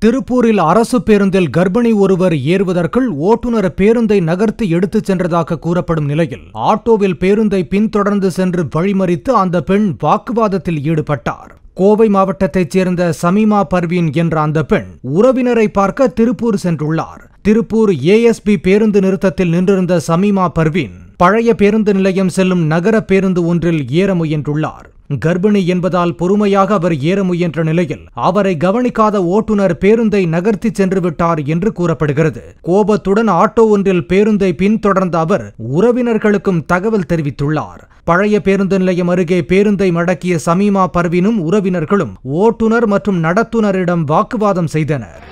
திருப்பூரில் அரசு பேருந்தில் கர்ப்பிணி ஒருவர் ஏறுவதற்குள் ஓட்டுநர் பேருந்தை நகர்த்தி எடுத்துச் சென்றதாக கூறப்படும் நிலையில் ஆட்டோவில் பேருந்தை பின்தொடர்ந்து சென்று வழிமறித்து அந்த பெண் வாக்குவாதத்தில் ஈடுபட்டார் கோவை மாவட்டத்தைச் சேர்ந்த சமீமா பர்வீன் என்ற அந்த பெண் உறவினரை பார்க்க திருப்பூர் சென்றுள்ளார் திருப்பூர் ஏஎஸ்பி பேருந்து நிறுத்தத்தில் நின்றிருந்த சமீமா பர்வீன் பழைய பேருந்து நிலையம் செல்லும் நகர பேருந்து ஒன்றில் ஏற முயன்றுள்ளார் கர்ப்பிணி என்பதால் பொறுமையாக அவர் ஏற முயன்ற நிலையில் அவரை கவனிக்காத ஓட்டுநர் பேருந்தை நகர்த்தி சென்று விட்டார் என்று கூறப்படுகிறது கோபத்துடன் ஆட்டோ ஒன்றில் பேருந்தை பின்தொடர்ந்த அவர் உறவினர்களுக்கும் தகவல் தெரிவித்துள்ளார் பழைய பேருந்து நிலையம் அருகே பேருந்தை மடக்கிய சமீமா பர்வீனும் உறவினர்களும் ஓட்டுநர் மற்றும் நடத்துனரிடம் வாக்குவாதம் செய்தனர்